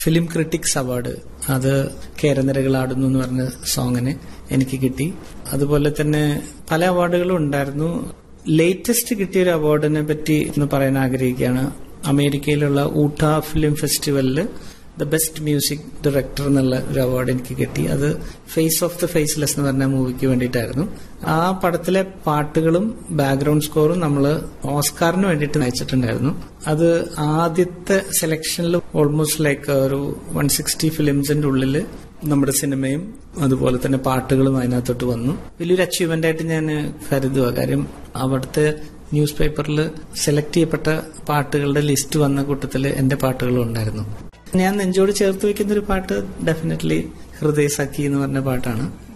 film critics award അത് കേരനിരകളാടുന്നു എന്ന് പറഞ്ഞ സോങ്ങിന് എനിക്ക് കിട്ടി അതുപോലെ തന്നെ പല അവാർഡുകളും ഉണ്ടായിരുന്നു ലേറ്റസ്റ്റ് കിട്ടിയ ഒരു അവാർഡിനെ പറ്റി ഒന്ന് പറയാൻ ആഗ്രഹിക്കുകയാണ് അമേരിക്കയിലുള്ള ഊട്ട ഫിലിം ഫെസ്റ്റിവലില് ദ ബെസ്റ്റ് മ്യൂസിക് ഡയറക്ടർ എന്നുള്ള ഒരു അവാർഡ് എനിക്ക് കിട്ടി അത് ഫേസ് ഓഫ് ദ ഫേസ്ലെസ് എന്ന് പറഞ്ഞ മൂവിക്ക് വേണ്ടിയിട്ടായിരുന്നു ആ പടത്തിലെ പാട്ടുകളും ബാക്ക്ഗ്രൗണ്ട് സ്കോറും നമ്മൾ ഓസ്കാറിന് വേണ്ടിയിട്ട് അയച്ചിട്ടുണ്ടായിരുന്നു അത് ആദ്യത്തെ സെലക്ഷനിൽ ഓൾമോസ്റ്റ് ലൈക്ക് ഒരു വൺ സിക്സ്റ്റി ഫിലിംസിന്റെ ഉള്ളിൽ നമ്മുടെ സിനിമയും അതുപോലെ തന്നെ പാട്ടുകളും അതിനകത്തോട്ട് വന്നു വലിയൊരു അച്ചീവ്മെന്റ് ആയിട്ട് ഞാൻ കരുതുക കാര്യം അവിടുത്തെ ന്യൂസ് പേപ്പറിൽ സെലക്ട് ചെയ്യപ്പെട്ട പാട്ടുകളുടെ ലിസ്റ്റ് വന്ന കൂട്ടത്തിൽ എന്റെ പാട്ടുകളും ഉണ്ടായിരുന്നു ഞാൻ നെഞ്ചോട് ചേർത്ത് വെക്കുന്ന ഒരു പാട്ട് ഡെഫിനറ്റ്ലി ഹൃദയ സഖി എന്ന് പറഞ്ഞ പാട്ടാണ്